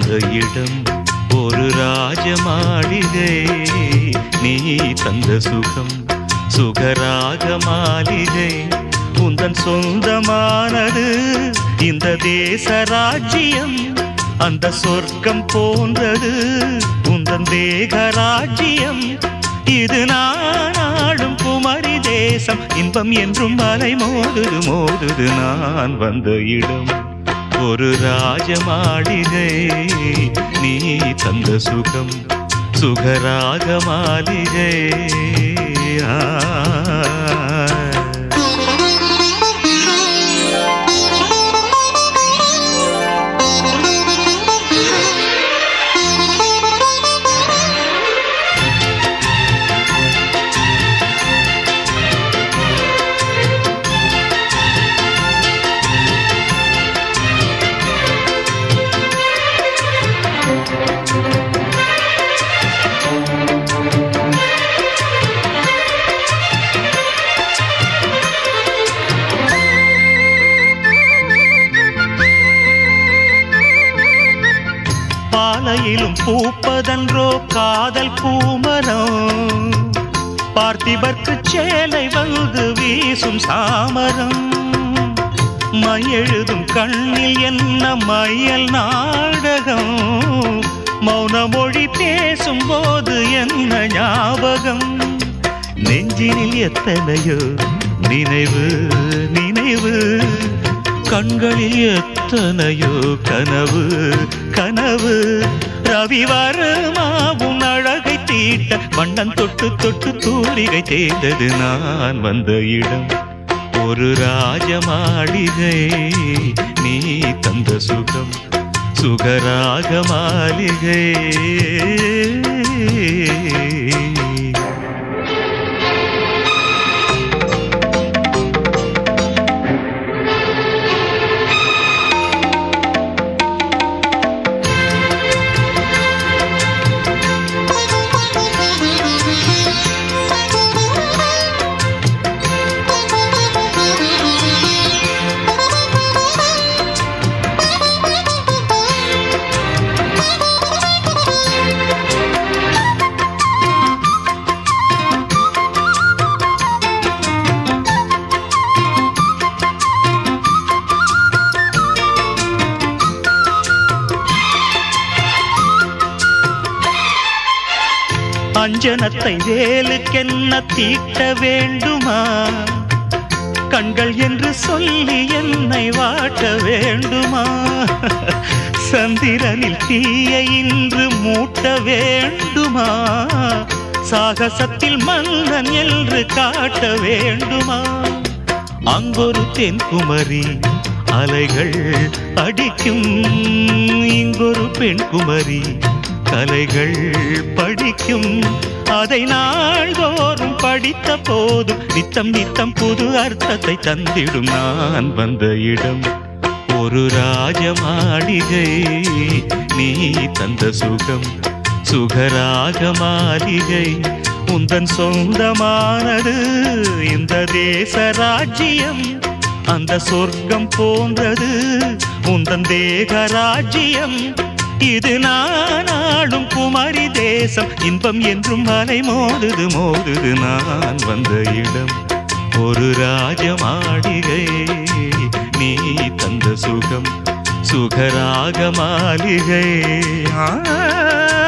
வந்த இடம் ஒரு ராஜ மாளிகை நீ தந்த சுகம் சுகராக மாளிகை உந்தன் சொந்தமானது இந்த தேச ராஜ்யம் அந்த சொர்க்கம் போன்றது உந்தன் தேக ராஜ்யம் இது நான் ஆளும் குமரி தேசம் இன்பம் என்றும் மலை மோதுது மோதுது நான் வந்த இடம் ஒரு ராஜ மாளிகை நீ தந்த சுகம் சுகராக மாளிகை ஆ. பாலையிலும் பூப்பதன்றோ காதல் பூமரம் பார்த்திபர்க்கு சேலை வந்து வீசும் சாமரம் மையெழுதும் கண்ணில் என்ன மையல் நாடகம் மௌன மொழி பேசும் போது என்ன ஞாபகம் நெஞ்சினில் எத்தனையோ நினைவு நினைவு கண்களில் எத்தனையோ கனவு கனவு ரவி வருமாவும் அழகை தீட்ட வண்ணம் தொட்டு தொட்டு தூரிகை தேர்ந்தது நான் வந்த இடம் ஒரு ராஜ மாளிகை நீ தந்த சுகம் சுகராக மாளிகை அஞ்சனத்தை வேலுக்கென்ன தீட்ட வேண்டுமா கண்கள் என்று சொல்லி என்னை வாட்ட வேண்டுமா சந்திரனில் தீயை இன்று மூட்ட வேண்டுமா சாகசத்தில் மன்னன் என்று காட்ட வேண்டுமா அங்கொரு தென்குமரி அலைகள் அடிக்கும் இங்கொரு பெண்குமரி கலைகள் படிக்கும் அதை நாள்தோறும் படித்த போதும் நித்தம் நித்தம் புது அர்த்தத்தை தந்திடும் நான் வந்த இடம் ஒரு ராஜ மாளிகை நீ தந்த சுகம் சுகராக மாளிகை உந்தன் சொந்தமானது இந்த தேச ராஜ்யம் அந்த சொர்க்கம் போன்றது உந்தன் தேக ராஜ்யம் இது நான் ஆளும் குமரி தேசம் இன்பம் என்றும் மலை மோதுது மோதுது நான் வந்த இடம் ஒரு ராஜ மாளிகை நீ தந்த சுகம் சுகராக மாளிகை ஆ